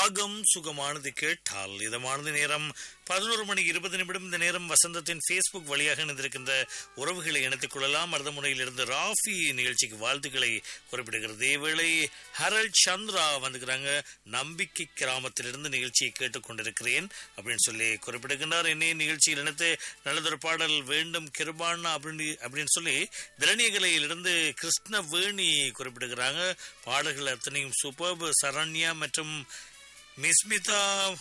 ராகம் சுகமானது கேட்டால் இதமானது நேரம் பதினோரு மணி இருபது நிமிடம் இந்த நேரம் வசந்தத்தின் ஃபேஸ்புக் வழியாக இணைந்திருக்கின்ற உறவுகளை இணைத்துக் கொள்ளலாம் மருத முறையிலிருந்து ராஃபி நிகழ்ச்சிக்கு வாழ்த்துக்களை குறிப்பிடுகிறது இதேவேளை ஹரல் சந்திரா வந்துக்கிறாங்க நம்பிக்கை கிராமத்திலிருந்து நிகழ்ச்சியை கேட்டுக்கொண்டிருக்கிறேன் அப்படின்னு சொல்லி குறிப்பிடுகின்றார் என்னைய நிகழ்ச்சியில் இணைத்து நல்லதொரு பாடல் வேண்டும் கிருபானா அப்படின்னு அப்படின்னு சொல்லி திரணியகலையிலிருந்து கிருஷ்ணவேணி குறிப்பிடுகிறாங்க பாடல்கள் அத்தனையும் சூப்பர் சரண்யா மற்றும் மிஸ்மிதா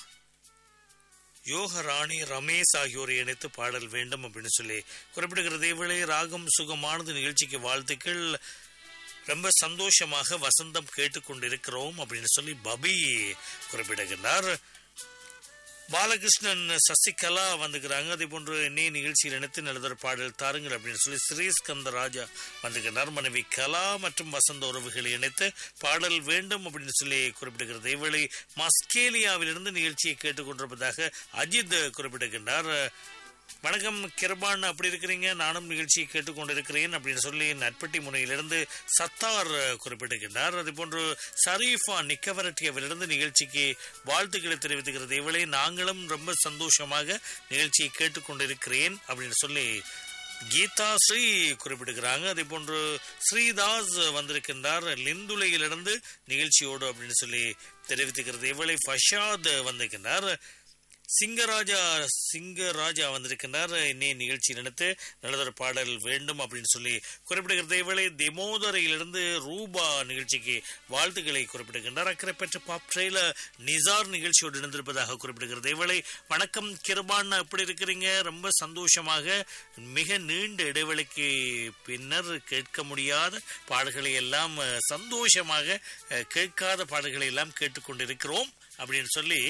யோகராணி ரமேஷ் ஆகியோரை இணைத்து பாடல் வேண்டும் அப்படின்னு சொல்லி குறிப்பிடுகிறது இவளே ராகம் சுகமானது நிகழ்ச்சிக்கு வாழ்த்துக்கள் ரொம்ப சந்தோஷமாக வசந்தம் கேட்டுக்கொண்டிருக்கிறோம் அப்படின்னு சொல்லி பபி குறிப்பிடுகின்றார் பாலகிருஷ்ணன் சசிகலா வந்துக்கிறாங்க அதே போன்று என்னைய நிகழ்ச்சியில் இணைத்து நல்லதொரு பாடல் தாருங்கள் அப்படின்னு சொல்லி ஸ்ரீஸ்கந்த ராஜா வந்துக்கிறார் மனைவி கலா மற்றும் வசந்த உறவுகளை இணைத்து பாடல் வேண்டும் அப்படின்னு சொல்லி குறிப்பிடுகிறது இவளை மஸ்கேலியாவிலிருந்து நிகழ்ச்சியை கேட்டுக்கொண்டிருப்பதாக அஜித் குறிப்பிடுகின்றார் வணக்கம் கிருபான் அப்படி இருக்கிறீங்க நானும் நிகழ்ச்சியை கேட்டுக்கொண்டிருக்கிறேன் அப்படின்னு சொல்லி நட்பட்டி முனையிலிருந்து சத்தார் குறிப்பிட்டிருக்கின்றார் அதே போன்று ஷரீஃபா நிக்கவரட்டியவிலிருந்து நிகழ்ச்சிக்கு வாழ்த்துக்களை தெரிவித்துக்கிறது இவளை நாங்களும் ரொம்ப சந்தோஷமாக நிகழ்ச்சியை கேட்டுக்கொண்டிருக்கிறேன் அப்படின்னு சொல்லி கீதா ஸ்ரீ குறிப்பிடுகிறாங்க அதே போன்று ஸ்ரீதாஸ் வந்திருக்கின்றார் லிந்துலையிலிருந்து நிகழ்ச்சியோடு அப்படின்னு சொல்லி தெரிவித்துக்கிறது இவளை ஃபஷாத் வந்திருக்கின்றார் சிங்கராஜா சிங்கராஜா வந்திருக்கின்றார் இன்னைய நிகழ்ச்சி நடத்து நல்லதொரு பாடல் வேண்டும் அப்படின்னு சொல்லி குறிப்பிடுகிறது இவளை திமோதரையிலிருந்து ரூபா நிகழ்ச்சிக்கு வாழ்த்துக்களை குறிப்பிடுகின்றார் அக்கறை பெற்ற பாப் ட்ரெயிலர் நிசார் நிகழ்ச்சியோடு இணைந்திருப்பதாக குறிப்பிடுகிறது இவளை வணக்கம் கிருபான் எப்படி இருக்கிறீங்க ரொம்ப சந்தோஷமாக மிக நீண்ட இடைவெளிக்கு பின்னர் கேட்க முடியாத பாடல்களை எல்லாம் சந்தோஷமாக கேட்காத பாடல்களை எல்லாம் கேட்டுக்கொண்டிருக்கிறோம் அப்படின்னு சொல்லி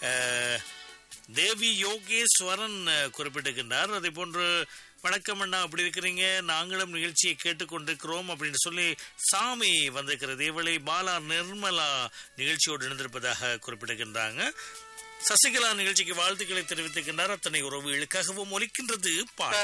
தேவி யோகேஸ்வரன் குறிப்பிட்டிருக்கின்றார் அதே போன்று வணக்கம் அண்ணா அப்படி இருக்கிறீங்க நாங்களும் நிகழ்ச்சியை கேட்டுக்கொண்டிருக்கிறோம் அப்படின்னு சொல்லி சாமி வந்திருக்கிறது இவளை பாலா நிர்மலா நிகழ்ச்சியோடு இணைந்திருப்பதாக குறிப்பிடுகின்றாங்க சசிகலா நிகழ்ச்சிக்கு வாழ்த்துக்களை தெரிவித்திருக்கின்றார் அத்தனை உறவுகளுக்காகவும் ஒலிக்கின்றது பாடல்